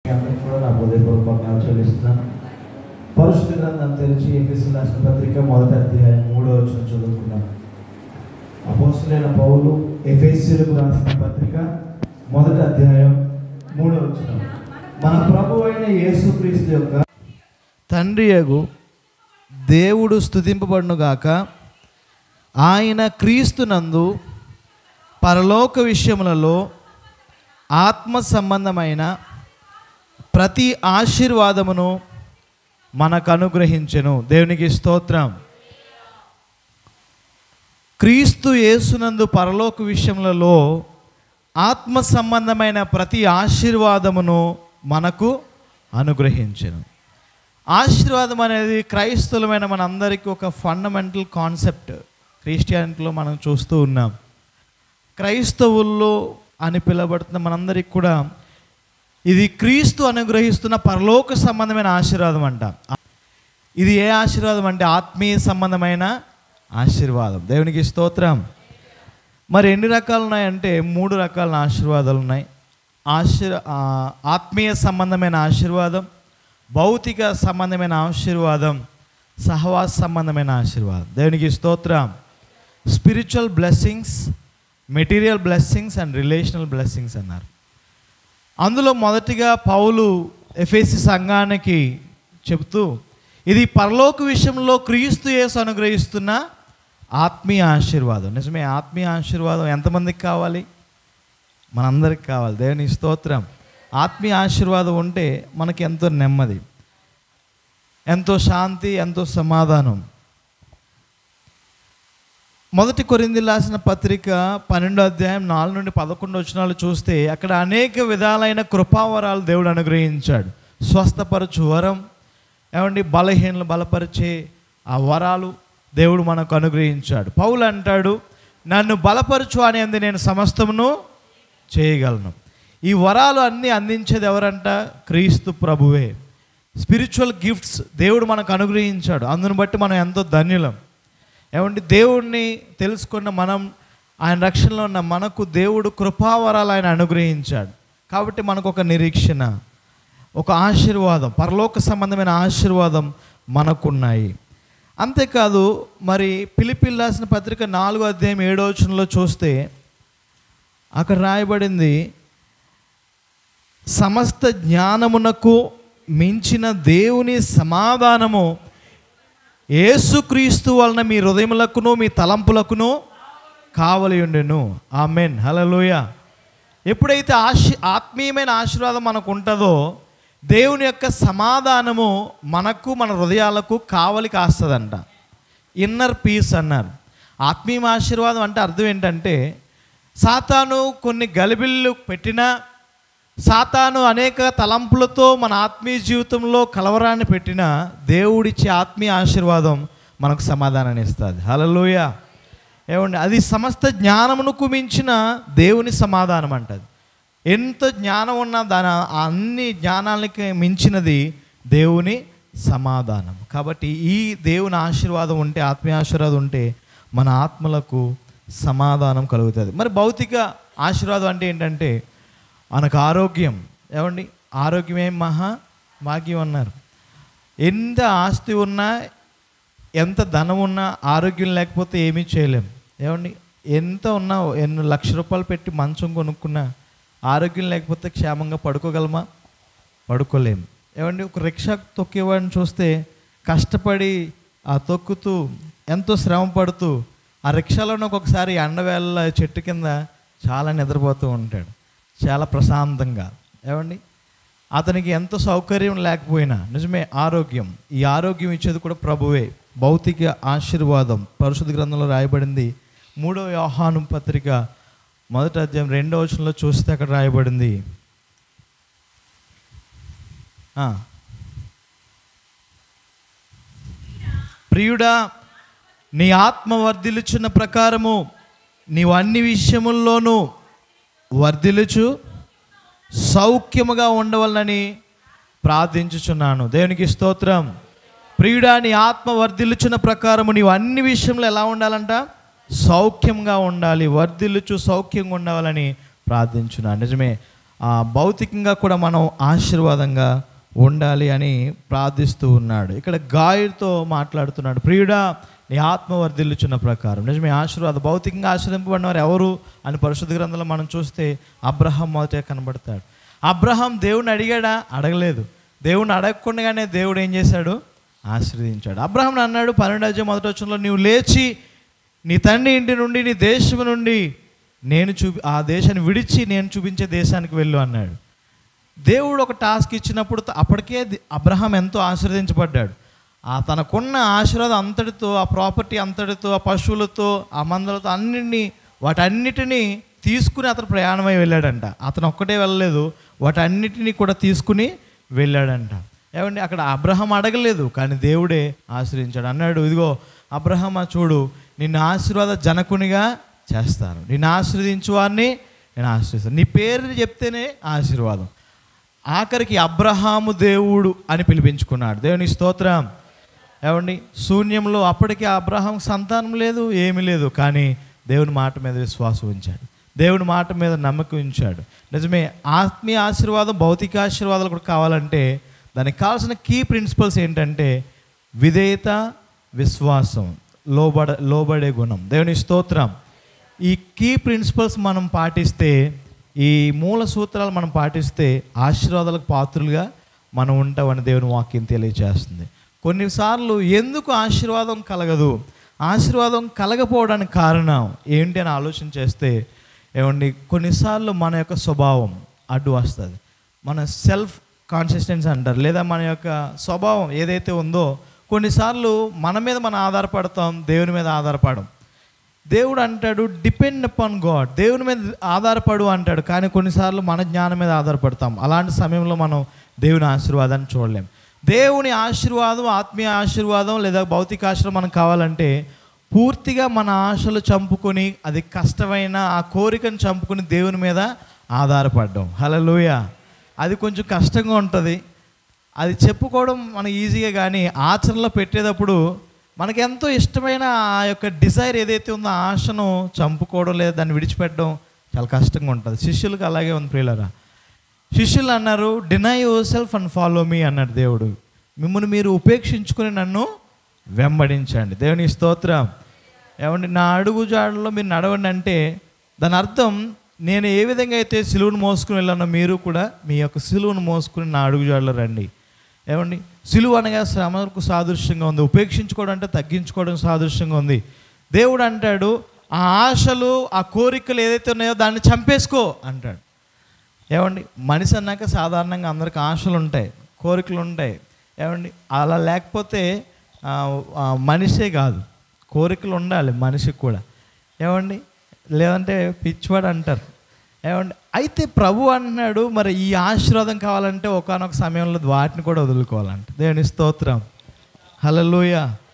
అందరికీ కూడా నా హృదయపూర్వక వందనాలు చెల్లిస్తున్నాను పరిశుద్ధ గ్రంథం తెరిచి ఎఫ్ఎస్సి రాసిన పత్రిక మొదటి అధ్యాయం మూడో వచ్చిన చదువుకున్నాను అపోస్తులైన పౌలు ఎఫ్ఎస్సీలకు రాసిన పత్రిక మొదటి అధ్యాయం మూడో వచ్చిన మన ప్రభు అయిన యేసుక్రీస్తు యొక్క తండ్రి యగు దేవుడు స్థుతింపబడునుగాక ఆయన క్రీస్తునందు పరలోక విషయములలో ఆత్మ సంబంధమైన ప్రతి ఆశీర్వాదమును మనకు అనుగ్రహించెను దేవునికి స్తోత్రం క్రీస్తు యేసునందు పరలోక విషయములలో ఆత్మ సంబంధమైన ప్రతి ఆశీర్వాదమును మనకు అనుగ్రహించెను ఆశీర్వాదం అనేది క్రైస్తవులమైన మనందరికీ ఒక ఫండమెంటల్ కాన్సెప్ట్ క్రిస్టియానిటీలో మనం చూస్తూ ఉన్నాం క్రైస్తవుల్లో అని పిలువబడుతున్న మనందరికి కూడా ఇది క్రీస్తు అనుగ్రహిస్తున్న పరలోక సంబంధమైన ఆశీర్వాదం అంట ఇది ఏ ఆశీర్వాదం అంటే ఆత్మీయ సంబంధమైన ఆశీర్వాదం దేవునికి స్తోత్రం మరి ఎన్ని రకాలు ఉన్నాయంటే మూడు రకాల ఆశీర్వాదాలు ఉన్నాయి ఆశీర్ ఆ, ఆత్మీయ సంబంధమైన ఆశీర్వాదం భౌతిక సంబంధమైన ఆశీర్వాదం సహవాస సంబంధమైన ఆశీర్వాదం దేవునికి స్తోత్రం spiritual blessings material blessings and relational blessings అన్నారు అందులో మొదటిగా పౌలు ఎఫేసి సంఘానికి చెబుతూ ఇది పరలోక విషయంలో క్రీస్తు యేసు అనుగ్రహిస్తున్న ఆత్మీయ ఆశీర్వాదం నిజమే ఆత్మీయ ఆశీర్వాదం ఎంతమందికి కావాలి మనందరికి కావాలి దేవుని స్తోత్రం ఆత్మీయ ఆశీర్వాదం ఉంటే మనకి ఎంతో నెమ్మది ఎంతో శాంతి ఎంతో సమాధానం మొదటి కొరింది రాసిన పత్రిక పన్నెండో అధ్యాయం నాలుగు నుండి పదకొండు వచనాలు చూస్తే అక్కడ అనేక విధాలైన కృపావరాలు దేవుడు అనుగ్రహించాడు స్వస్థపరచు వరం ఏమండి బలహీనలు బలపరిచే ఆ వరాలు దేవుడు మనకు అనుగ్రహించాడు పౌలు అంటాడు నన్ను బలపరచు అనేది నేను సమస్తమును చేయగలను ఈ వరాలు అన్నీ అందించేది ఎవరంట క్రీస్తు ప్రభువే స్పిరిచువల్ గిఫ్ట్స్ దేవుడు మనకు అనుగ్రహించాడు అందును బట్టి మనం ఎంతో ధన్యులం ఏమంటే దేవుణ్ణి తెలుసుకున్న మనం ఆయన రక్షణలో ఉన్న మనకు దేవుడు కృపావరాలు ఆయన అనుగ్రహించాడు కాబట్టి మనకు ఒక నిరీక్షణ ఒక ఆశీర్వాదం పరలోక సంబంధమైన ఆశీర్వాదం మనకున్నాయి అంతేకాదు మరి పిలిపిల్ రాసిన పత్రిక నాలుగో అధ్యాయం ఏడో వచనంలో చూస్తే అక్కడ రాయబడింది సమస్త జ్ఞానమునకు మించిన దేవుని సమాధానము యేసుక్రీస్తు వలన మీ హృదయములకును మీ తలంపులకును కావలి ఉండెను ఆమెన్ హలలోయ ఎప్పుడైతే ఆశీ ఆత్మీయమైన ఆశీర్వాదం మనకు ఉంటుందో దేవుని యొక్క సమాధానము మనకు మన హృదయాలకు కావలి కాస్తుందంట ఇన్నర్ పీస్ అన్నారు ఆత్మీయ ఆశీర్వాదం అంటే అర్థం ఏంటంటే సాతాను కొన్ని గలిబిళ్ళు పెట్టినా సాతాను అనేక తలంపులతో మన ఆత్మీయ జీవితంలో కలవరాన్ని పెట్టిన దేవుడిచ్చే ఆత్మీయ ఆశీర్వాదం మనకు సమాధానాన్ని ఇస్తుంది హలలోయ ఏమండి అది సమస్త జ్ఞానమునకు మించిన దేవుని సమాధానం అంటది ఎంత జ్ఞానం ఉన్నా దాని అన్ని జ్ఞానాలకి మించినది దేవుని సమాధానం కాబట్టి ఈ దేవుని ఆశీర్వాదం ఉంటే ఆత్మీయ ఆశీర్వాదం ఉంటే మన ఆత్మలకు సమాధానం కలుగుతుంది మరి భౌతిక ఆశీర్వాదం అంటే ఏంటంటే మనకు ఆరోగ్యం ఏమండి ఆరోగ్యమే మహా భాగ్యం అన్నారు ఎంత ఆస్తి ఉన్నా ఎంత ధనం ఉన్నా ఆరోగ్యం లేకపోతే ఏమీ చేయలేం ఏమండి ఎంత ఉన్నా ఎన్ని లక్ష రూపాయలు పెట్టి మంచం కొనుక్కున్నా ఆరోగ్యం లేకపోతే క్షేమంగా పడుకోగలమా పడుకోలేం ఏమండి ఒక రిక్షా తొక్కేవాడిని చూస్తే కష్టపడి ఆ తొక్కుతూ ఎంతో శ్రమ పడుతూ ఆ రిక్షాలోనే ఒక్కొక్కసారి ఎండవేళ చెట్టు కింద చాలా నిద్రపోతూ ఉంటాడు చాలా ప్రశాంతంగా ఏమండి అతనికి ఎంత సౌకర్యం లేకపోయినా నిజమే ఆరోగ్యం ఈ ఆరోగ్యం ఇచ్చేది కూడా ప్రభువే భౌతిక ఆశీర్వాదం పరిశుద్ధ గ్రంథంలో రాయబడింది మూడో వ్యవహానం పత్రిక మొదటి అధ్యాయం రెండో వచనంలో చూస్తే అక్కడ రాయబడింది ఆ. ప్రియుడా నీ ఆత్మ వర్ధిల్చున్న ప్రకారము నీవు అన్ని విషయముల్లోనూ వర్ధిల్లుచు సౌఖ్యముగా ఉండవలనని ప్రార్థించుచున్నాను దేవునికి స్తోత్రం ప్రియుడా నీ ఆత్మ వర్ధిల్లుచున్న ప్రకారము నీవు అన్ని విషయంలో ఎలా ఉండాలంట సౌఖ్యంగా ఉండాలి వర్ధిల్లుచు సౌఖ్యంగా ఉండాలని ప్రార్థించున్నాను నిజమే ఆ, భౌతికంగా కూడా మనం ఆశీర్వాదంగా ఉండాలి అని ప్రార్థిస్తూ ఉన్నాడు ఇక్కడ గాయతో మాట్లాడుతున్నాడు ప్రియుడా నీ ఆత్మ వర్ధిల్లుచున్న ప్రకారం నిజమే ఆశీర్వాద భౌతికంగా ఆశ్రయింపబడిన వారు ఎవరు అని పరిశుద్ధ గ్రంథంలో మనం చూస్తే అబ్రహం మొదట కనబడతాడు అబ్రహం దేవుని అడిగాడా అడగలేదు దేవుని అడగకుండానే దేవుడు ఏం చేశాడు ఆశీర్వదించాడు అబ్రహం అన్నాడు పన్నెండు అధ్యాయం మొదటి వచ్చంలో నీవు లేచి నీ తండ్రి ఇంటి నుండి నీ దేశం నుండి నేను చూపి ఆ దేశాన్ని విడిచి నేను చూపించే దేశానికి వెళ్ళు అన్నాడు దేవుడు ఒక టాస్క్ ఇచ్చినప్పుడు త- అప్పటికే ది- అబ్రహాం ఎంతో ఆశీర్వదించబడ్డాడు ఆ తనకున్న ఆశీర్వాదం అంతటితో ఆ ప్రాపర్టీ అంతటితో ఆ పశువులతో ఆ మందలతో అన్నింటినీ వాటన్నిటినీ తీసుకుని అతను ప్రయాణమై వెళ్ళాడంట అతను ఒక్కటే వెళ్ళలేదు వాటన్నిటినీ కూడా తీసుకుని వెళ్ళాడంట ఏమండి అక్కడ అబ్రహం అడగలేదు కానీ దేవుడే ఆశ్రయించాడు అన్నాడు ఇదిగో అబ్రహమా చూడు నిన్ను ఆశీర్వాద జనకునిగా చేస్తాను నిన్ను ఆశీర్వదించు వారిని నేను ఆశీర్వదిస్తాను నీ పేరు చెప్తేనే ఆశీర్వాదం ఆఖరికి అబ్రహాము దేవుడు అని పిలిపించుకున్నాడు దేవుని స్తోత్రం ఏమండి శూన్యంలో అప్పటికి అబ్రహాం సంతానం లేదు ఏమీ లేదు కానీ దేవుని మాట మీద విశ్వాసం ఉంచాడు దేవుని మాట మీద నమ్మకం ఉంచాడు నిజమే ఆత్మీయ ఆశీర్వాదం భౌతిక ఆశీర్వాదాలు కూడా కావాలంటే దానికి కావాల్సిన కీ ప్రిన్సిపల్స్ ఏంటంటే విధేయత విశ్వాసం లోబడ లోబడే గుణం దేవుని స్తోత్రం ఈ కీ ప్రిన్సిపల్స్ మనం పాటిస్తే ఈ మూల సూత్రాలు మనం పాటిస్తే ఆశీర్వాదాలకు పాత్రులుగా మనం ఉంటామని దేవుని వాక్యం తెలియజేస్తుంది కొన్నిసార్లు ఎందుకు ఆశీర్వాదం కలగదు ఆశీర్వాదం కలగపోవడానికి కారణం ఏంటి అని ఆలోచన చేస్తే ఏమండి కొన్నిసార్లు మన యొక్క స్వభావం అడ్డు వస్తుంది మన సెల్ఫ్ కాన్సిస్టెన్స్ అంటారు లేదా మన యొక్క స్వభావం ఏదైతే ఉందో కొన్నిసార్లు మన మీద మనం ఆధారపడతాం దేవుని మీద ఆధారపడం దేవుడు అంటాడు డిపెండ్ అపాన్ గాడ్ దేవుని మీద ఆధారపడు అంటాడు కానీ కొన్నిసార్లు మన జ్ఞానం మీద ఆధారపడతాం అలాంటి సమయంలో మనం దేవుని ఆశీర్వాదాన్ని చూడలేం దేవుని ఆశీర్వాదం ఆత్మీయ ఆశీర్వాదం లేదా భౌతిక ఆశీర్వాదం మనకు కావాలంటే పూర్తిగా మన ఆశలు చంపుకొని అది కష్టమైన ఆ కోరికను చంపుకొని దేవుని మీద ఆధారపడడం హలోయ అది కొంచెం కష్టంగా ఉంటుంది అది చెప్పుకోవడం మనకి ఈజీగా కానీ ఆచరణలో పెట్టేటప్పుడు మనకి ఎంతో ఇష్టమైన ఆ యొక్క డిజైర్ ఏదైతే ఉందో ఆ ఆశను చంపుకోవడం లేదా దాన్ని విడిచిపెట్టడం చాలా కష్టంగా ఉంటుంది శిష్యులకు అలాగే ఉంది ప్రియులరా శిష్యులు అన్నారు deny yourself and follow me అన్నాడు దేవుడు మిమ్మల్ని మీరు ఉపేక్షించుకుని నన్ను వెంబడించండి దేవుని స్తోత్రం ఏమండి నా అడుగు జాడలో మీరు నడవండి అంటే దాని అర్థం నేను ఏ విధంగా అయితే సిలువను మోసుకుని వెళ్ళానో మీరు కూడా మీ యొక్క సిలువను మోసుకుని నా అడుగు జాడలో రండి ఏమండి సిలువ అనగా శ్రమకు సాదృశ్యంగా ఉంది ఉపేక్షించుకోవడం అంటే తగ్గించుకోవడం సాదృశ్యంగా ఉంది దేవుడు అంటాడు ఆ ఆశలు ఆ కోరికలు ఏదైతే ఉన్నాయో దాన్ని చంపేసుకో అంటాడు ఏమండి మనిషి అన్నాక సాధారణంగా అందరికి ఆశలు ఉంటాయి కోరికలు ఉంటాయి ఏమండి అలా లేకపోతే ఆ, ఆ, మనిషే కాదు కోరికలు ఉండాలి మనిషికి కూడా ఏమండి లేదంటే పిచ్చివాడు అంటారు ఏమండి అయితే ప్రభు అంటున్నాడు మరి ఈ ఆశీర్వాదం కావాలంటే ఒకనొక సమయంలో వాటిని కూడా వదులుకోవాలంట దేవుని స్తోత్రం హల్లెలూయ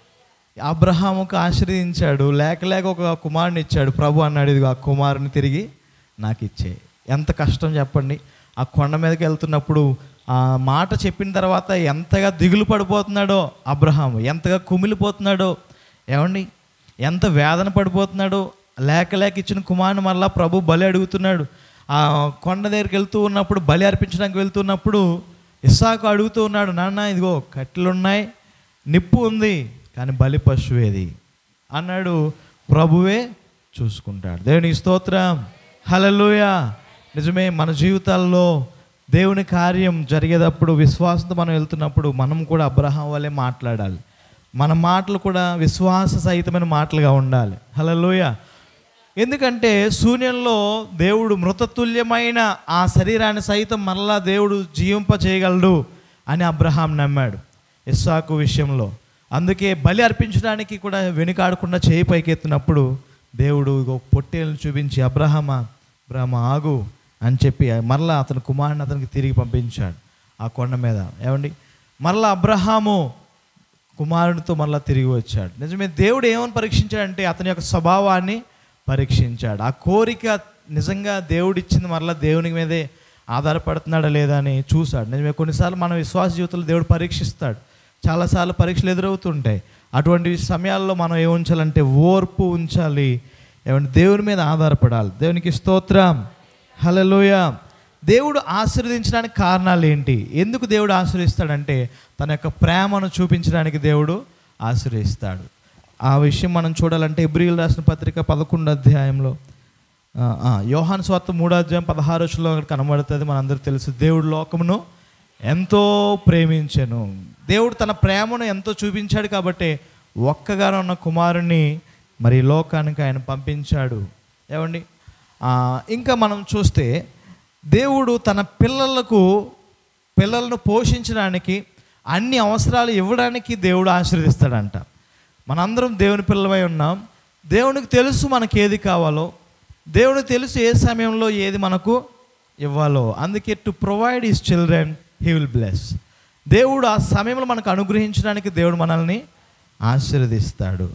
అబ్రహాముకు ఆశీర్వదించాడు లేక లేక ఒక కుమారుని ఇచ్చాడు ప్రభు అన్నాడు ఇదిగో ఆ కుమారుని తిరిగి నాకు ఇచ్చే ఎంత కష్టం చెప్పండి ఆ కొండ మీదకి వెళ్తున్నప్పుడు ఆ మాట చెప్పిన తర్వాత ఎంతగా దిగులు పడిపోతున్నాడో అబ్రహాము ఎంతగా కుమిలిపోతున్నాడో ఏమండి ఎంత వేదన పడిపోతున్నాడో లేక లేక ఇచ్చిన కుమారుని మళ్ళా ప్రభు బలి అడుగుతున్నాడు ఆ కొండ దగ్గరికి వెళ్తూ ఉన్నప్పుడు బలి అర్పించడానికి వెళ్తున్నప్పుడు ఇస్సాకు అడుగుతూ ఉన్నాడు నాన్న ఇదిగో కట్టెలు ఉన్నాయి నిప్పు ఉంది కానీ బలి పశువు ఏది అన్నాడు ప్రభువే చూసుకుంటాడు దేవుని స్తోత్రం హలలుయ నిజమే మన జీవితాల్లో దేవుని కార్యం జరిగేటప్పుడు విశ్వాసంతో మనం వెళ్తున్నప్పుడు మనం కూడా అబ్రహాం వల్లే మాట్లాడాలి మన మాటలు కూడా విశ్వాస సహితమైన మాటలుగా ఉండాలి హలలుయ ఎందుకంటే శూన్యంలో దేవుడు మృతతుల్యమైన ఆ శరీరాన్ని సైతం మరలా దేవుడు జీవింప చేయగలడు అని అబ్రహాం నమ్మాడు ఇస్సాకు విషయంలో అందుకే బలి అర్పించడానికి కూడా వెనుకాడకుండా చేయి పైకెత్తినప్పుడు దేవుడు ఇగో పొట్టేలను చూపించి అబ్రహమా బ్రహ్మ ఆగు అని చెప్పి మరలా అతని కుమారుని అతనికి తిరిగి పంపించాడు ఆ కొండ మీద ఏమండి మరలా అబ్రహాము కుమారునితో మళ్ళీ తిరిగి వచ్చాడు నిజమే దేవుడు ఏమని పరీక్షించాడంటే అతని యొక్క స్వభావాన్ని పరీక్షించాడు ఆ కోరిక నిజంగా దేవుడు ఇచ్చింది మరలా దేవుని మీదే ఆధారపడుతున్నాడా లేదా అని చూశాడు నిజమే కొన్నిసార్లు మన విశ్వాస జీవితంలో దేవుడు పరీక్షిస్తాడు చాలాసార్లు పరీక్షలు ఎదురవుతుంటాయి అటువంటి సమయాల్లో మనం ఏం ఉంచాలంటే ఓర్పు ఉంచాలి ఏమంటే దేవుని మీద ఆధారపడాలి దేవునికి స్తోత్రం హల్లెలూయ దేవుడు ఆశీర్వదించడానికి కారణాలు ఏంటి ఎందుకు దేవుడు ఆశీర్వదిస్తాడంటే తన యొక్క ప్రేమను చూపించడానికి దేవుడు ఆశీర్వదిస్తాడు ఆ విషయం మనం చూడాలంటే ఇబ్రిల్ రాసిన పత్రిక పదకొండు అధ్యాయంలో ఆ, ఆ, యోహాను స్వార్థ మూడో అధ్యాయం పదహారు వచ్చులో కనబడుతుంది మనందరూ తెలుసు దేవుడు లోకమును ఎంతో ప్రేమించాను దేవుడు తన ప్రేమను ఎంతో చూపించాడు కాబట్టి ఒక్కగానే ఉన్న కుమారుణ్ణి మరి ఈ లోకానికి ఆయన పంపించాడు ఏమండి ఆ, ఇంకా మనం చూస్తే దేవుడు తన పిల్లలకు పిల్లలను పోషించడానికి అన్ని అవసరాలు ఇవ్వడానికి దేవుడు ఆశీర్వదిస్తాడంట మనందరం దేవుని పిల్లలమై ఉన్నాం దేవునికి తెలుసు మనకి ఏది కావాలో దేవునికి తెలుసు ఏ సమయంలో ఏది మనకు ఇవ్వాలో అందుకే to provide his children he will bless దేవుడు ఆ సమయంలో మనకు అనుగ్రహించడానికి దేవుడు మనల్ని ఆశీర్వదిస్తాడు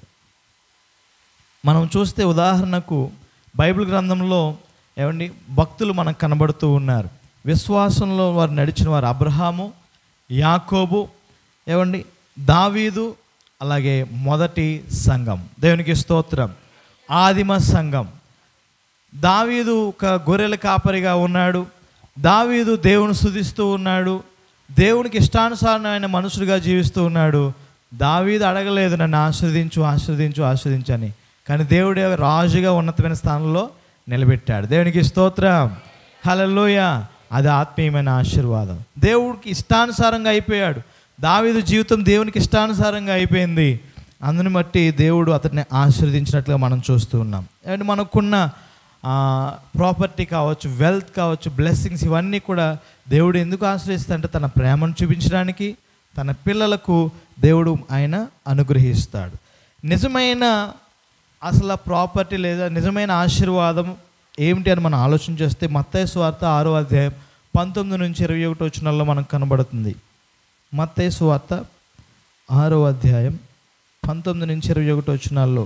మనం చూస్తే ఉదాహరణకు బైబిల్ గ్రంథంలో ఏమండి భక్తులు మనకు కనబడుతూ ఉన్నారు విశ్వాసంలో వారు నడిచిన వారు అబ్రహాము యాకోబు ఏమండి దావీదు అలాగే మొదటి సంఘం దేవునికి స్తోత్రం ఆదిమ సంఘం దావీదు ఒక గొర్రెల కాపరిగా ఉన్నాడు దావీదు దేవుని స్థుతిస్తూ ఉన్నాడు దేవునికి ఇష్టానుసారమైన మనుషుడిగా జీవిస్తూ ఉన్నాడు దావీదు అడగలేదు నన్ను ఆస్వాదించు ఆస్వాదించు ఆస్వాదించు అని కానీ దేవుడు రాజుగా ఉన్నతమైన స్థానంలో నిలబెట్టాడు దేవునికి స్తోత్రం హలలోయ అది ఆత్మీయమైన ఆశీర్వాదం దేవుడికి ఇష్టానుసారంగా అయిపోయాడు దావీదు జీవితం దేవునికి ఇష్టానుసారంగా అయిపోయింది అందుని బట్టి దేవుడు అతన్ని ఆశీర్వదించినట్లుగా మనం చూస్తూ ఉన్నాం అండ్ మనకున్న ప్రాపర్టీ కావచ్చు వెల్త్ కావచ్చు బ్లెస్సింగ్స్ ఇవన్నీ కూడా దేవుడు ఎందుకు ఆశ్రయిస్తాడంటే తన ప్రేమను చూపించడానికి తన పిల్లలకు దేవుడు ఆయన అనుగ్రహిస్తాడు నిజమైన అసలు ప్రాపర్టీ లేదా నిజమైన ఆశీర్వాదం ఏమిటి అని మనం ఆలోచన చేస్తే మత్తయ్య స్వార్థ ఆరో అధ్యాయం పంతొమ్మిది నుంచి ఇరవై ఒకటి వచ్చినల్లో మనకు కనబడుతుంది మత్తయ్య స్వార్థ ఆరో అధ్యాయం పంతొమ్మిది నుంచి ఇరవై ఒకటి వచ్చినాల్లో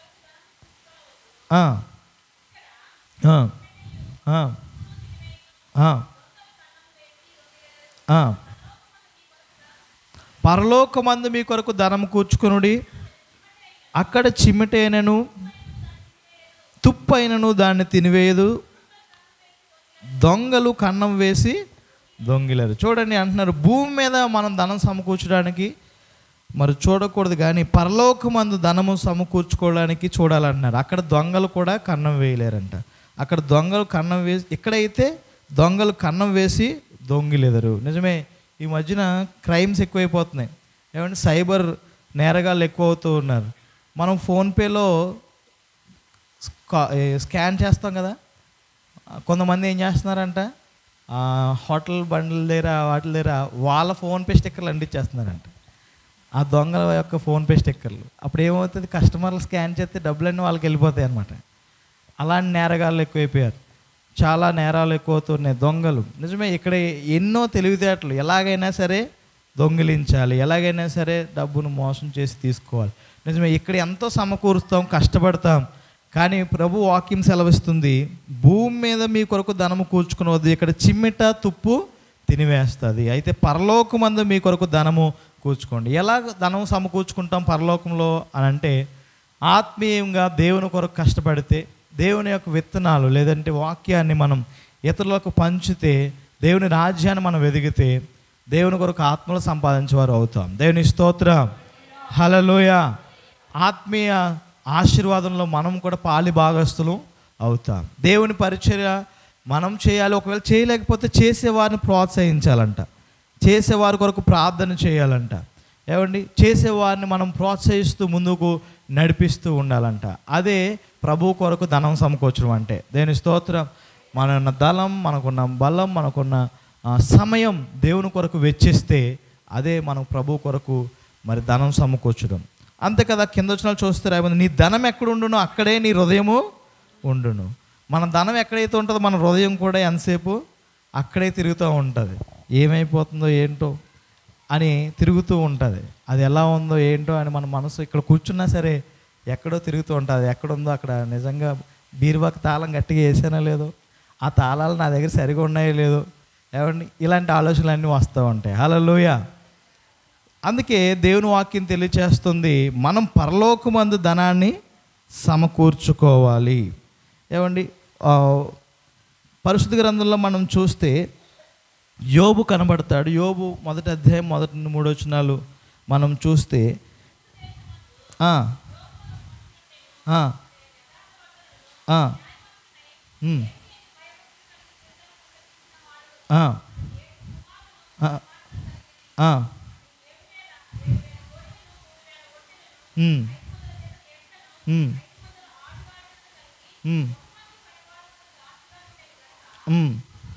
ఆ, ఆ, ఆ, ఆ, ఆ. పరలోకమందు మీ కొరకు ధనం కూర్చుకొనుడి అక్కడ చిమ్మిటైనను తుప్పైనను దాన్ని తినివేయదు దొంగలు కన్నం వేసి దొంగిలేరు చూడండి అంటున్నారు భూమి మీద మనం ధనం సమకూర్చడానికి మరి చూడకూడదు కానీ పరలోకమందు ధనము సమకూర్చుకోవడానికి చూడాలంటున్నారు అక్కడ దొంగలు కూడా కన్నం వేయలేరంట అక్కడ దొంగలు కన్నం వేసి ఇక్కడైతే దొంగలు కన్నం వేసి దొంగిలెదరు నిజమే ఈ మధ్యన క్రైమ్స్ ఎక్కువైపోతున్నాయి ఏమంటే సైబర్ నేరగాళ్ళు ఎక్కువ అవుతూ ఉన్నారు మనం ఫోన్పేలో స్కా- ఏ, స్కాన్ చేస్తాం కదా ఆ, కొంతమంది ఏం చేస్తున్నారంట ఆ, హోటల్ బండ్ల దగ్గర వాటి దగ్గర వాళ్ళ ఫోన్పే స్టిక్కర్లు అంటించేస్తున్నారంట ఆ దొంగల యొక్క ఫోన్పే స్టిక్కర్లు అప్పుడు ఏమవుతుంది కస్టమర్లు స్కాన్ చేస్తే డబ్బులన్నీ వాళ్ళకి వెళ్ళిపోతాయి అనమాట అలాంటి నేరగాళ్ళు ఎక్కువైపోయారు చాలా నేరాలు ఎక్కువ అవుతున్నాయి దొంగలు నిజమే ఇక్కడ ఎన్నో తెలివితేటలు ఎలాగైనా సరే దొంగిలించాలి ఎలాగైనా సరే డబ్బును మోసం చేసి తీసుకోవాలి నిజమే ఇక్కడ ఎంతో సమకూరుస్తాం కష్టపడతాం కానీ ప్రభు వాక్యం సెలవిస్తుంది భూమి మీద మీ కొరకు ధనము కూర్చుకునవద్దు ఇక్కడ చిమ్మిట తుప్పు తినివేస్తుంది అయితే పరలోకమందు మీ కొరకు ధనము కూర్చుకోండి ఎలా ధనం సమకూర్చుకుంటాం పరలోకంలో అని అంటే ఆత్మీయంగా దేవుని కొరకు కష్టపడితే దేవుని యొక్క విత్తనాలు లేదంటే వాక్యాన్ని మనం ఇతరులకు పంచితే దేవుని రాజ్యాన్ని మనం వెదిగితే దేవుని కొరకు ఆత్మలు సంపాదించేవారు అవుతాం దేవుని స్తోత్రం హలలోయ ఆత్మీయ ఆశీర్వాదంలో మనం కూడా పాలి భాగస్తులు అవుతాం దేవుని పరిచర్య మనం చేయాలి ఒకవేళ చేయలేకపోతే చేసేవారిని ప్రోత్సహించాలంట చేసేవారి కొరకు ప్రార్థన చేయాలంట ఏమండి చేసేవారిని మనం ప్రోత్సహిస్తూ ముందుకు నడిపిస్తూ ఉండాలంట అదే ప్రభు కొరకు ధనం సమకూర్చడం అంటే దేని స్తోత్రం మనకున్న దళం మనకున్న బలం మనకున్న ఆ, సమయం దేవుని కొరకు వెచ్చిస్తే అదే మనం ప్రభు కొరకు మరి ధనం సమకూర్చడం అంతే కదా కింద వచ్చిన వాళ్ళు చూస్తే రాయమంది నీ ధనం ఎక్కడ ఉండునో అక్కడే నీ హృదయము ఉండును మన ధనం ఎక్కడైతే ఉంటుందో మన హృదయం కూడా ఎంతసేపు అక్కడే తిరుగుతూ ఉంటుంది ఏమైపోతుందో ఏంటో అని తిరుగుతూ ఉంటుంది అది ఎలా ఉందో ఏంటో అని మన మనసు ఇక్కడ కూర్చున్నా సరే ఎక్కడో తిరుగుతూ ఉంటుంది ఎక్కడుందో అక్కడ నిజంగా బీరువాకి తాళం గట్టిగా వేసానో లేదో ఆ తాళాలు నా దగ్గర సరిగా ఉన్నాయో లేదో ఏమండి ఇలాంటి ఆలోచనలు అన్నీ వస్తూ ఉంటాయి హలోయ అందుకే దేవుని వాక్యం తెలియచేస్తుంది మనం పరలోకమందు ధనాన్ని సమకూర్చుకోవాలి ఏమండి ఆ, పరిశుద్ధ గ్రంథంలో మనం చూస్తే యోబు కనబడతాడు యోబు మొదటి అధ్యాయం మొదటి నుండి మూడు వచనాలు మనం చూస్తే ఆ, ఆ, ఆ, ఉమ్, ఆ, ఆ, ఆ, ఉమ్, ఉమ్, ఉమ్, ఉమ్.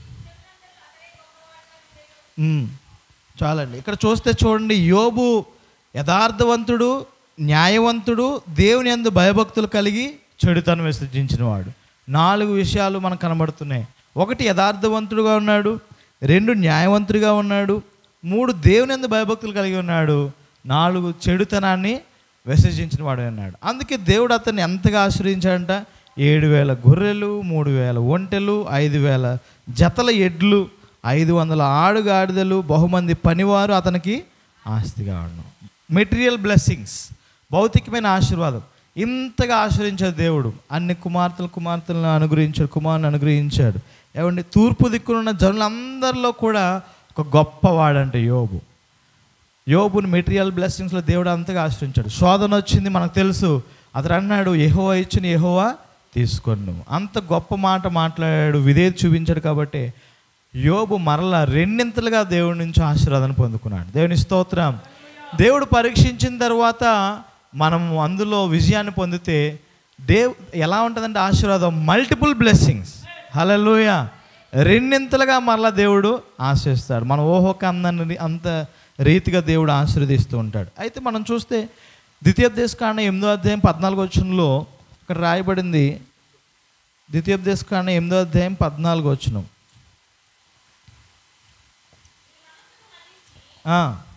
ఉమ్, చాలండి ఇక్కడ చూస్తే చూడండి యోబు యథార్థవంతుడు న్యాయవంతుడు దేవుని యందు భయభక్తులు కలిగి చెడుతనం విసర్జించిన వాడు నాలుగు విషయాలు మనకు కనబడుతున్నాయి ఒకటి యథార్థవంతుడుగా ఉన్నాడు రెండు న్యాయవంతుడిగా ఉన్నాడు మూడు దేవుని యందు భయభక్తులు కలిగి ఉన్నాడు నాలుగు చెడుతనాన్ని విసర్జించిన వాడు అన్నాడు అందుకే దేవుడు అతన్ని ఎంతగా ఆశ్రయించాడంట ఏడు వేల గొర్రెలు మూడు వేల ఒంటెలు ఐదు వేల జతల ఎడ్లు ఐదు వందల ఆడుగాడిదలు బహుమంది పనివారు అతనికి ఆస్తిగా ఉండను మెటీరియల్ బ్లెస్సింగ్స్ భౌతికమైన ఆశీర్వాదం ఇంతగా ఆశ్రయించాడు దేవుడు అన్ని కుమార్తెలు కుమార్తెలను అనుగ్రహించాడు కుమారుని అనుగ్రహించాడు ఏమండి తూర్పు దిక్కునున్న జనులందరిలో కూడా ఒక గొప్పవాడంటే యోబు యోబుని మెటీరియల్ బ్లెస్సింగ్స్లో దేవుడు అంతగా ఆశ్రయించాడు శోధన వచ్చింది మనకు తెలుసు అతడు అన్నాడు ఎహోవా ఇచ్చిన ఎహోవా తీసుకొని నువ్వు అంత గొప్ప మాట మాట్లాడాడు విధేయత చూపించాడు కాబట్టి యోబు మరలా రెండింతలుగా దేవుడి నుంచి ఆశీర్వాదం పొందుకున్నాడు దేవుని స్తోత్రం దేవుడు పరీక్షించిన తర్వాత మనం అందులో విజయాన్ని పొందితే దేవ్ ఎలా ఉంటుందంటే ఆశీర్వాదం మల్టిపుల్ బ్లెస్సింగ్స్ హలలోయ రెండింతలుగా మరలా దేవుడు ఆశిస్తాడు మన ఊహకు అందని అంత రీతిగా దేవుడు ఆశీర్వదిస్తూ ఉంటాడు అయితే మనం చూస్తే ద్వితీయోపదేశ కాండ ఎనిమిదో అధ్యాయం పద్నాలుగు వచ్చంలో ఇక్కడ రాయబడింది ద్వితీయోపదేశ కాండ ఎనిమిదో అధ్యాయం పద్నాలుగు వచ్చును ఆ.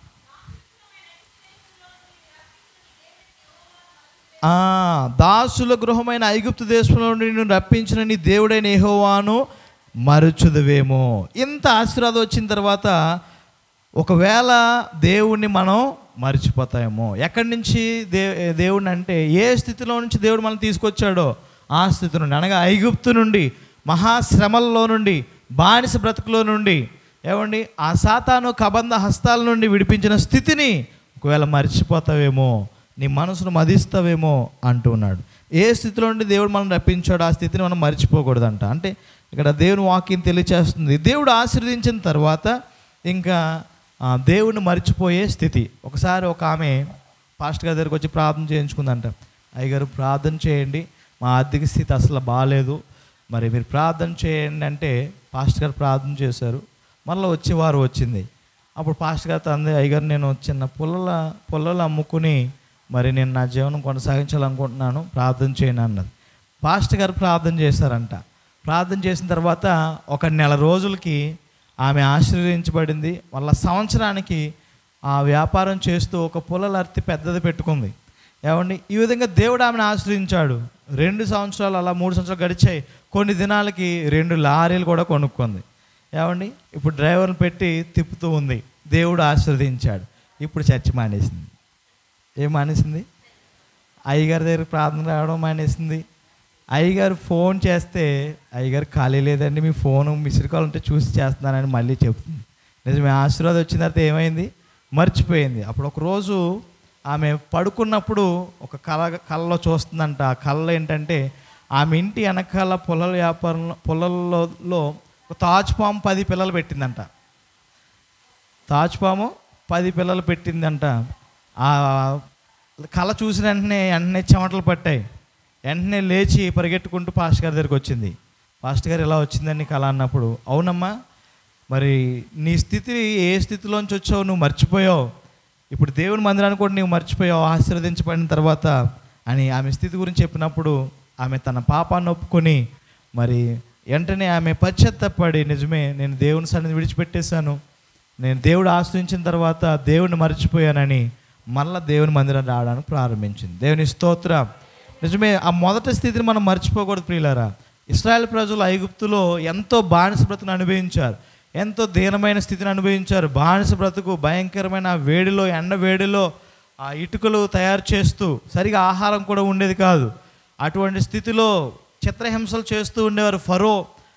ఆ, దాసుల గృహమైన ఐగుప్తు దేశంలో నుండి నిన్ను రప్పించిన నీ దేవుడైన యెహోవాను మరుచుదువేమో ఇంత ఆశీర్వాదం వచ్చిన తర్వాత ఒకవేళ దేవుణ్ణి మనం మర్చిపోతామేమో ఎక్కడి నుంచి దే దేవుడిని అంటే ఏ స్థితిలో నుంచి దేవుడు మనం తీసుకొచ్చాడో ఆ స్థితి నుండి అనగా ఐగుప్తు నుండి మహాశ్రమల్లో నుండి బానిస బ్రతుకులో నుండి ఏమండి ఆ సాతాను కబంధ హస్తాల నుండి విడిపించిన స్థితిని ఒకవేళ మర్చిపోతావేమో నీ మనసును మదిస్తావేమో అంటున్నాడు ఏ స్థితిలో నుండి దేవుడు మనం రప్పించాడు ఆ స్థితిని మనం మర్చిపోకూడదంట అంటే ఇక్కడ దేవుని వాక్యం తెలియచేస్తుంది దేవుడు ఆశీర్వదించిన తర్వాత ఇంకా ఆ, దేవుడిని మర్చిపోయే స్థితి ఒకసారి ఒక ఆమె పాస్టర్ గారి దగ్గరికి వచ్చి ప్రార్థన చేయించుకుందంట అయ్యగారు ప్రార్థన చేయండి మా ఆర్థిక స్థితి అసలు బాగాలేదు మరి మీరు ప్రార్థన చేయండి అంటే పాస్టర్ గారు ప్రార్థన చేశారు మళ్ళీ వచ్చేవారు వచ్చింది అప్పుడు పాస్టర్ గారు అంది అయ్యగారు నేను చిన్న పుల్లల పుల్లలు అమ్ముకుని మరి నేను నా జీవనం కొనసాగించాలనుకుంటున్నాను ప్రార్థన చేయను అన్నది పాస్టర్ గారు ప్రార్థన చేశారంట ప్రార్థన చేసిన తర్వాత ఒక నెల రోజులకి ఆమె ఆశీర్వదించబడింది వాళ్ళ సంవత్సరానికి ఆ వ్యాపారం చేస్తూ ఒక పుల్లల అర్తి పెద్దది పెట్టుకుంది ఏమండి ఈ విధంగా దేవుడు ఆమెను ఆశ్రయించాడు రెండు సంవత్సరాలు అలా మూడు సంవత్సరాలు గడిచాయి కొన్ని దినాలకి రెండు లారీలు కూడా కొనుక్కుంది ఏమండి ఇప్పుడు డ్రైవర్ని పెట్టి తిప్పుతూ ఉంది దేవుడు ఆశీర్వదించాడు ఇప్పుడు చర్చి మానేసింది ఏం మానేసింది అయ్యగారి దగ్గర ప్రార్థన రావడం మానేసింది అయ్యగారు ఫోన్ చేస్తే అయ్యగారు ఖాళీ లేదండి మీ ఫోన్ మిస్డ్ కాల్ ఉంటే చూసి చేస్తున్నానని మళ్ళీ చెప్తుంది నిజమే ఆశీర్వాదం వచ్చిన తర్వాత ఏమైంది మర్చిపోయింది అప్పుడు ఒక రోజు ఆమె పడుకున్నప్పుడు ఒక కళ కళ్ళలో చూస్తుందంట ఆ కళ్ళ ఏంటంటే ఆమె ఇంటి వెనకాల పొలాల వ్యాపారంలో పొలాల్లో ఒక తాజ్పాము పది పిల్లలు పెట్టిందంట తాజ్పాము పది పిల్లలు పెట్టిందంట ఆ కళ చూసిన వెంటనే వెంటనే చెమటలు పట్టాయి వెంటనే లేచి పరిగెట్టుకుంటూ పాస్టర్ గారి దగ్గరికి వచ్చింది పాస్టర్ గారు ఇలా వచ్చిందని కళ అన్నప్పుడు అవునమ్మా మరి నీ స్థితి ఏ స్థితిలోంచి వచ్చావు నువ్వు మర్చిపోయావు ఇప్పుడు దేవుని మందిరాన్ని కూడా నువ్వు మర్చిపోయావు ఆశీర్వదించబడిన తర్వాత అని ఆమె స్థితి గురించి చెప్పినప్పుడు ఆమె తన పాపాన్ని ఒప్పుకొని మరి వెంటనే ఆమె పశ్చాత్తపడి నిజమే నేను దేవుని సన్నిధి విడిచిపెట్టేశాను నేను దేవుడు ఆశ్రయించిన తర్వాత దేవుడిని మర్చిపోయానని మళ్ళా దేవుని మందిరం రావడానికి ప్రారంభించింది దేవుని స్తోత్రం నిజమే ఆ మొదటి స్థితిని మనం మర్చిపోకూడదు ప్రియులారా ఇస్రాయల్ ప్రజలు ఐగుప్తులో ఎంతో బానిస బ్రతుకును అనుభవించారు ఎంతో దీనమైన స్థితిని అనుభవించారు బానిస బ్రతుకు భయంకరమైన ఆ వేడిలో ఎండ వేడిలో ఆ ఇటుకలు తయారు చేస్తూ సరిగా ఆహారం కూడా ఉండేది కాదు అటువంటి స్థితిలో చిత్రహింసలు చేస్తూ ఉండేవారు ఫరో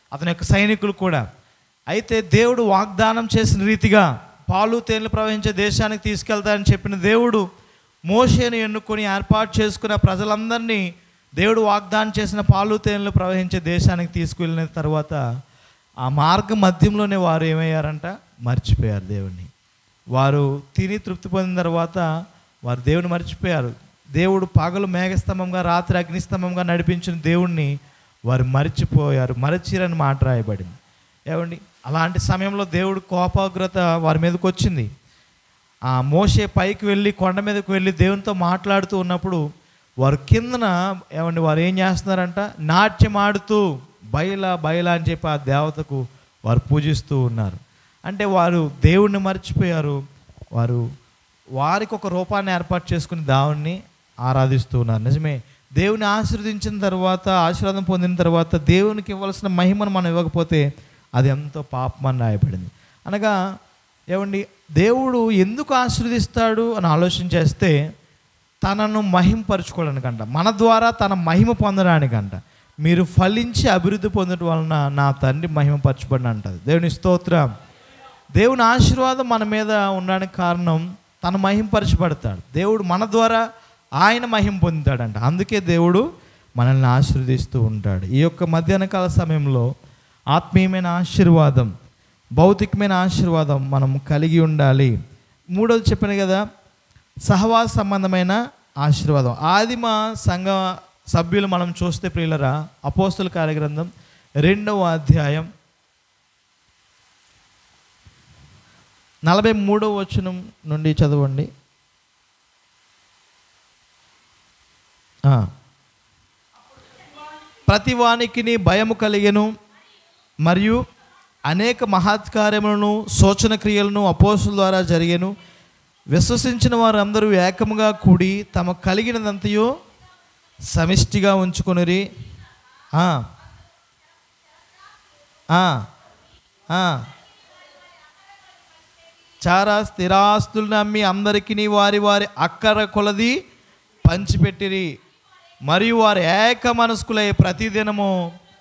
అతని యొక్క సైనికులు కూడా అయితే దేవుడు వాగ్దానం చేసిన రీతిగా పాలు తేనెలు ప్రవహించే దేశానికి తీసుకెళ్తానని చెప్పిన దేవుడు మోషేను ఎన్నుకొని ఏర్పాటు చేసుకున్న ప్రజలందరినీ దేవుడు వాగ్దానం చేసిన పాలు తేనెలు ప్రవహించే దేశానికి తీసుకువెళ్ళిన తర్వాత ఆ మార్గ మధ్యంలోనే వారు ఏమయ్యారంట మర్చిపోయారు దేవుణ్ణి వారు తిని తృప్తి పొందిన తర్వాత వారు దేవుని మర్చిపోయారు దేవుడు పగలు మేఘస్తంభంగా రాత్రి అగ్నిస్తంభంగా నడిపించిన దేవుణ్ణి వారు మర్చిపోయారు మరచిరని మాట రాయబడింది ఏమండి అలాంటి సమయంలో దేవుడు కోపాగ్రత వారి మీదకి వచ్చింది ఆ మోసే పైకి వెళ్ళి కొండ మీదకి వెళ్ళి దేవునితో మాట్లాడుతూ ఉన్నప్పుడు వారు కిందన ఏమండి వారు ఏం చేస్తున్నారంట నాట్యం ఆడుతూ బయల బయల అని చెప్పి ఆ దేవతకు వారు పూజిస్తూ ఉన్నారు అంటే వారు దేవుణ్ణి మర్చిపోయారు వారు వారికి ఒక రూపాన్ని ఏర్పాటు చేసుకుని దేవుణ్ణి ఆరాధిస్తూ ఉన్నారు నిజమే దేవుని ఆశీర్వదించిన తర్వాత ఆశీర్వాదం పొందిన తర్వాత దేవునికి ఇవ్వాల్సిన మహిమను మనం ఇవ్వకపోతే అది ఎంతో పాపమని రాయబడింది అనగా ఏమండి దేవుడు ఎందుకు ఆశీర్వదిస్తాడు అని ఆలోచన చేస్తే తనను మహింపరచుకోవడానికంట మన ద్వారా తన మహిమ పొందడానికంట మీరు ఫలించి అభివృద్ధి పొందడం వలన నా తండ్రి మహిమపరచబడిన అంటది దేవుని స్తోత్రం దేవుని ఆశీర్వాదం మన మీద ఉండడానికి కారణం తను మహింపరచబడతాడు దేవుడు మన ద్వారా ఆయన మహిమ పొందుతాడంట అందుకే దేవుడు మనల్ని ఆశీర్వదిస్తూ ఉంటాడు ఈ యొక్క మధ్యాహ్న కాల సమయంలో ఆత్మీయమైన ఆశీర్వాదం భౌతికమైన ఆశీర్వాదం మనం కలిగి ఉండాలి మూడోది చెప్పాను కదా సహవాస సంబంధమైన ఆశీర్వాదం ఆదిమ సంఘ సభ్యులు మనం చూస్తే ప్రియులరా అపోస్తుల కార్యగ్రంథం రెండవ అధ్యాయం నలభై మూడవ వచనం నుండి చదవండి ఆ. ప్రతి వానికిని భయము కలిగెను మరియు అనేక మహత్కార్యములను సూచన క్రియలను అపోసుల ద్వారా జరిగెను విశ్వసించిన వారందరూ ఏకముగా కూడి తమ కలిగినదంతయో సమిష్టిగా ఉంచుకొనిరి ఆ. ఆ. ఆ. చాలా స్థిరాస్తులను అమ్మి అందరికీ వారి వారి అక్కర కొలది పంచిపెట్టిరి మరియు వారు ఏక మనస్కులై ప్రతిదినము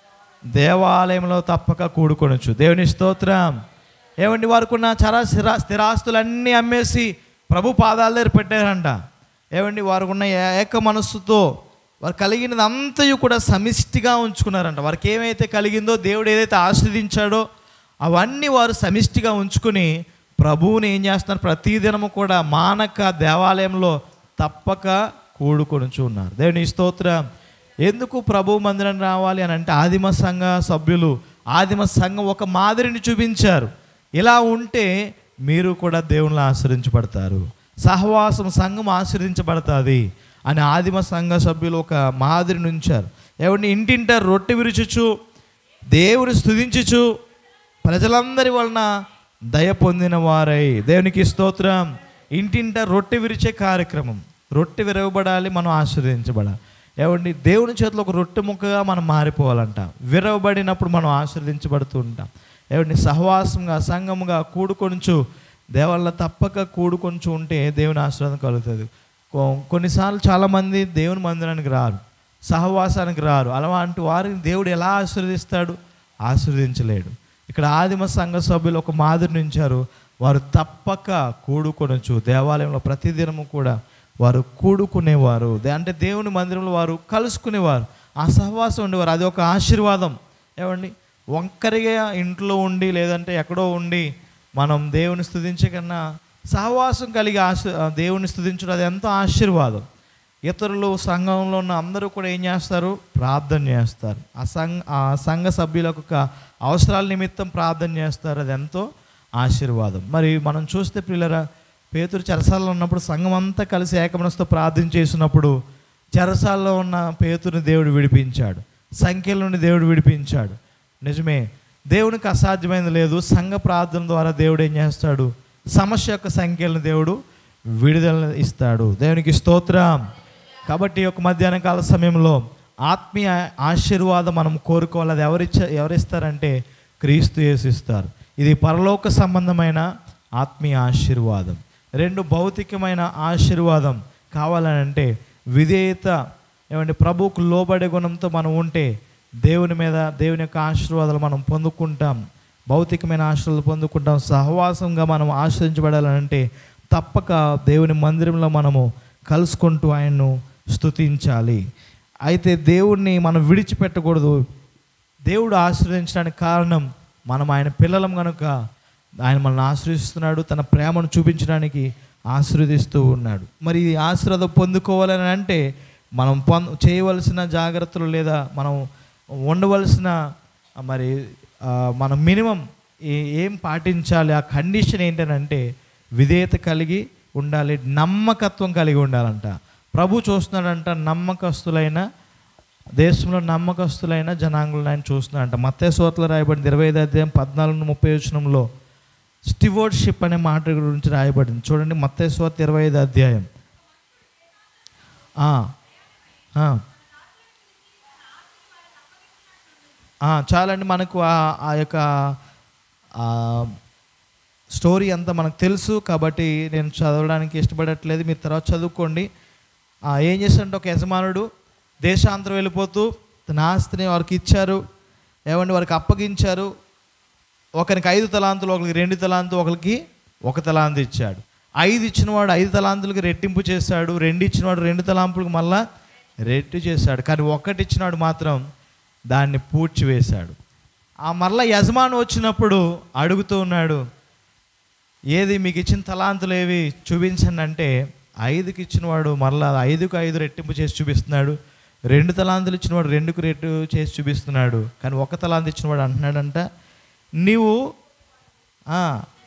దేవాలయంలో తప్పక కూడుకొనొచ్చు దేవుని స్తోత్రం ఏమండి వారికి ఉన్న చాలా స్థిరా స్థిరాస్తులన్నీ అమ్మేసి ప్రభు పాదాల దగ్గర పెట్టారంట ఏమండి వారికి ఉన్న ఏక మనస్సుతో వారు కలిగినది అంతయు కూడా సమిష్టిగా ఉంచుకున్నారంట వారికి ఏమైతే కలిగిందో దేవుడు ఏదైతే ఆస్వాదించాడో అవన్నీ వారు సమిష్టిగా ఉంచుకుని ప్రభువుని ఏం చేస్తున్నారు ప్రతిదినము కూడా మానక దేవాలయంలో తప్పక కూడుకొని ఉన్నారు దేవుని స్తోత్రం ఎందుకు ప్రభు మందిరం రావాలి అని అంటే ఆదిమ సంఘ సభ్యులు ఆదిమ సంఘం ఒక మాదిరిని చూపించారు ఇలా ఉంటే మీరు కూడా దేవుళ్ళు ఆశ్రయించబడతారు సహవాసం సంఘం ఆశ్రయించబడుతుంది అని ఆదిమ సంఘ సభ్యులు ఒక మాదిరిని ఉంచారు ఎవరిని ఇంటింట రొట్టె విరుచుచు దేవుని స్తుతించుచు ప్రజలందరి వలన దయ పొందిన వారై దేవునికి స్తోత్రం ఇంటింట రొట్టె విరిచే కార్యక్రమం రొట్టె విరవబడాలి మనం ఆశీర్వదించబడాలి ఏమండి దేవుని చేతిలో ఒక రొట్టె ముక్కగా మనం మారిపోవాలంట విరవబడినప్పుడు మనం ఆశీర్వదించబడుతూ ఉంటాం ఏమండి సహవాసంగా సంఘముగా కూడుకొంచు దేవల్ల తప్పక కూడుకొంచు ఉంటే దేవుని ఆశీర్వాదం కలుగుతుంది కొ- కొన్నిసార్లు చాలామంది దేవుని మందిరానికి రారు సహవాసానికి రారు అలాంటి వారిని దేవుడు ఎలా ఆశీర్వదిస్తాడు ఆశీర్వదించలేడు ఇక్కడ ఆదిమ సంఘ సభ్యులు ఒక మాదిరిని ఉంచారు వారు తప్పక కూడుకొనొచ్చు దేవాలయంలో ప్రతిదినము కూడా వారు కూడుకునేవారు దే- అంటే దేవుని మందిరంలో వారు కలుసుకునేవారు ఆ సహవాసం ఉండేవారు అది ఒక ఆశీర్వాదం ఏమండి ఒంకరిగా ఇంట్లో ఉండి లేదంటే ఎక్కడో ఉండి మనం దేవుని స్తుతించే కన్నా సహవాసం కలిగి ఆశ దేవుని స్తుతించడం అది ఎంతో ఆశీర్వాదం ఇతరులు సంఘంలో ఉన్న అందరూ కూడా ఏం చేస్తారు ప్రార్థన చేస్తారు ఆ సంఘ ఆ సంఘ సభ్యులకు ఒక అవసరాల నిమిత్తం ప్రార్థన చేస్తారు అది ఎంతో ఆశీర్వాదం మరి మనం చూస్తే పిల్లరా పేతురు చెరసాలలో ఉన్నప్పుడు సంఘం అంతా కలిసి ఏకమనస్తో ప్రార్థన చేసినప్పుడు చెరసాల్లో ఉన్న పేతురుని దేవుడు విడిపించాడు సంఖ్యల నుండి దేవుడు విడిపించాడు నిజమే దేవునికి అసాధ్యమైనది లేదు సంఘ ప్రార్థన ద్వారా దేవుడు ఏం చేస్తాడు సమస్య యొక్క సంఖ్యలను దేవుడు విడుదల ఇస్తాడు దేవునికి స్తోత్రం కాబట్టి ఈ యొక్క మధ్యాహ్న కాల సమయంలో ఆత్మీయ ఆశీర్వాదం మనం కోరుకోవాలి అది ఎవరిచ్చ ఎవరిస్తారంటే క్రీస్తు యేసు ఇస్తారు ఇది పరలోక సంబంధమైన ఆత్మీయ ఆశీర్వాదం రెండు భౌతికమైన ఆశీర్వాదం కావాలని అంటే విధేయత ఏమంటే ప్రభువుకు లోబడే గుణంతో మనం ఉంటే దేవుని మీద దేవుని యొక్క ఆశీర్వాదాలు మనం పొందుకుంటాం భౌతికమైన ఆశీర్వాదాలు పొందుకుంటాం సహవాసంగా మనం ఆశ్రయించబడాలంటే తప్పక దేవుని మందిరంలో మనము కలుసుకుంటూ ఆయన్ను స్తుతించాలి అయితే దేవుణ్ణి మనం విడిచిపెట్టకూడదు దేవుడు ఆశ్రయించడానికి కారణం మనం ఆయన పిల్లలం కనుక ఆయన మనల్ని ఆశ్రయిస్తున్నాడు తన ప్రేమను చూపించడానికి ఆశీర్వదిస్తూ ఉన్నాడు మరి ఈ ఆశీర్వాదం పొందుకోవాలని అంటే మనం పొంద చేయవలసిన జాగ్రత్తలు లేదా మనం ఉండవలసిన ఆ, మరి ఆ, మనం మినిమం ఏం పాటించాలి ఆ కండిషన్ ఏంటనంటే విధేయత కలిగి ఉండాలి నమ్మకత్వం కలిగి ఉండాలంట ప్రభు చూస్తున్నాడంట నమ్మకస్తులైన దేశంలో నమ్మకస్తులైన జనాంగులను ఆయన చూస్తున్నాడంట మత్తేశ్వతలో రాయబడింది ఇరవై ఐదు అధ్యాయం పద్నాలుగు ముప్పై వచనంలో స్టివర్డ్షిప్ అనే మాట గురించి రాయబడింది చూడండి మత్తేశ్వత ఇరవై ఐదు అధ్యాయం ఆ, ఆ. ఆ, చాలండి మనకు ఆ ఆ యొక్క ఆ, స్టోరీ అంతా మనకు తెలుసు కాబట్టి నేను చదవడానికి ఇష్టపడట్లేదు మీరు తర్వాత చదువుకోండి ఆ, ఏం చేస్తాడంటే ఒక యజమానుడు దేశాంతరం వెళ్ళిపోతూ తన ఆస్తిని వారికి ఇచ్చారు ఏమండి వారికి అప్పగించారు ఒకరికి ఐదు తలాంతులు ఒకరికి రెండు తలాంతు ఒకరికి ఒక తలాంతు ఇచ్చాడు ఐదు ఇచ్చినవాడు ఐదు తలాంతులకి రెట్టింపు చేశాడు రెండు ఇచ్చినవాడు రెండు తలాంపులకు మళ్ళా రెట్టు చేశాడు కానీ ఒకటి ఇచ్చినాడు మాత్రం దాన్ని పూడ్చివేశాడు ఆ మరలా యజమాని వచ్చినప్పుడు అడుగుతూ ఉన్నాడు ఏది మీకు ఇచ్చిన తలాంతులు ఏవి చూపించండి అంటే ఐదుకి ఇచ్చినవాడు మరలా ఐదుకు ఐదు రెట్టింపు చేసి చూపిస్తున్నాడు రెండు తలాంతులు ఇచ్చినవాడు రెండుకు రెట్టు చేసి చూపిస్తున్నాడు కానీ ఒక తలాంతు ఇచ్చినవాడు అంటున్నాడంట నీవు ఆ,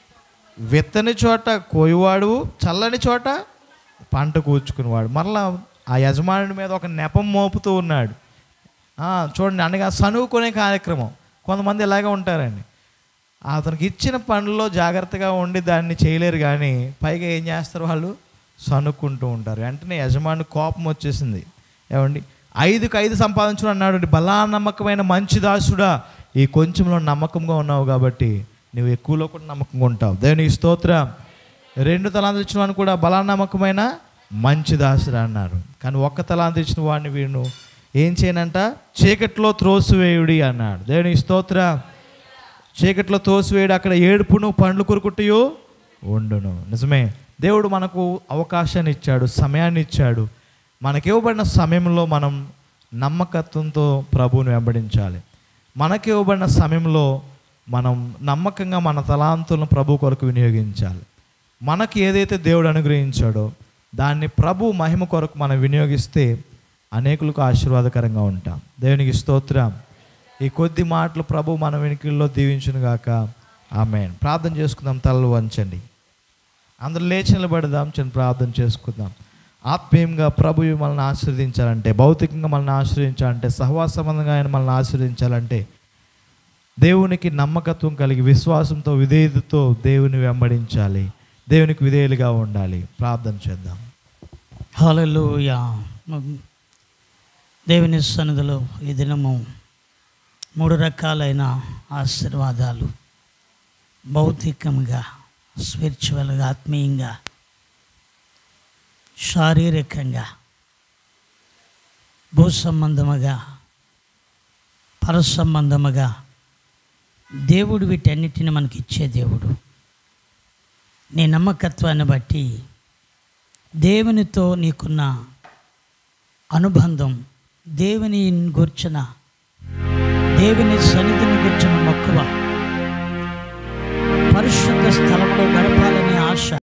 విత్తని చోట కోయివాడు చల్లని చోట పంట కూర్చుకునేవాడు మరలా ఆ యజమానుడి మీద ఒక నెపం మోపుతూ ఉన్నాడు ఆ, చూడండి అనగా సనువుకునే కార్యక్రమం కొంతమంది ఇలాగే ఉంటారండి అతనికి ఇచ్చిన పనుల్లో జాగ్రత్తగా ఉండి దాన్ని చేయలేరు కానీ పైగా ఏం చేస్తారు వాళ్ళు సనుక్కుంటూ ఉంటారు వెంటనే యజమాని కోపం వచ్చేసింది ఏమండి ఐదుకి ఐదు సంపాదించుడు అన్నాడు బలా నమ్మకమైన మంచి దాసుడా ఈ కొంచెంలో నమ్మకంగా ఉన్నావు కాబట్టి నువ్వు ఎక్కువలో కూడా నమ్మకంగా ఉంటావు దేవునికి స్తోత్రం రెండు తలాంతులు ఇచ్చిన వాడిని కూడా బలా నమ్మకమైన మంచి దాసుడా అన్నారు కానీ ఒక్క తలాంతు ఇచ్చిన వాడిని వీడు ఏం చేయనంట చీకట్లో త్రోసివేయుడి అన్నాడు దేవునికి స్తోత్రం చీకట్లో తోసివేయడు అక్కడ ఏడుపును పండ్లు కొరుకుట్టయో ఉండును నిజమే దేవుడు మనకు అవకాశాన్ని ఇచ్చాడు సమయాన్ని ఇచ్చాడు మనకి ఇవ్వబడిన సమయంలో మనం నమ్మకత్వంతో ప్రభువుని వెంబడించాలి మనకి ఇవ్వబడిన సమయంలో మనం నమ్మకంగా మన తలాంతులను ప్రభు కొరకు వినియోగించాలి మనకి ఏదైతే దేవుడు అనుగ్రహించాడో దాన్ని ప్రభు మహిమ కొరకు మనం వినియోగిస్తే అనేకులకు ఆశీర్వాదకరంగా ఉంటాం దేవునికి స్తోత్రం ఈ కొద్ది మాటలు ప్రభు మన వెనుకల్లో దీవించును గాక ఆమె ప్రార్థన చేసుకుందాం తలలు వంచండి అందరూ లేచి నిలబడదాం చిన్న ప్రార్థన చేసుకుందాం ఆత్మీయంగా ప్రభు మనల్ని ఆశీర్వదించాలంటే భౌతికంగా మనల్ని ఆశ్రయించాలంటే సహవాస సంబంధంగా ఆయన మనల్ని ఆశ్రయించాలంటే దేవునికి నమ్మకత్వం కలిగి విశ్వాసంతో విధేయతతో దేవుని వెంబడించాలి దేవునికి విధేయులుగా ఉండాలి ప్రార్థన చేద్దాం హల్లెలూయా దేవుని సన్నిధిలో ఈ దినము మూడు రకాలైన ఆశీర్వాదాలు భౌతికంగా స్పిరిచువల్గా ఆత్మీయంగా శారీరకంగా భూ సంబంధముగా పర సంబంధముగా దేవుడు వీటన్నిటిని మనకి ఇచ్చే దేవుడు నీ నమ్మకత్వాన్ని బట్టి దేవునితో నీకున్న అనుబంధం దేవుని గుర్చిన దేవుని సన్నిధిని గుర్చిన మక్కువ పరిశుద్ధ స్థలంలో గడపాలనే ఆశ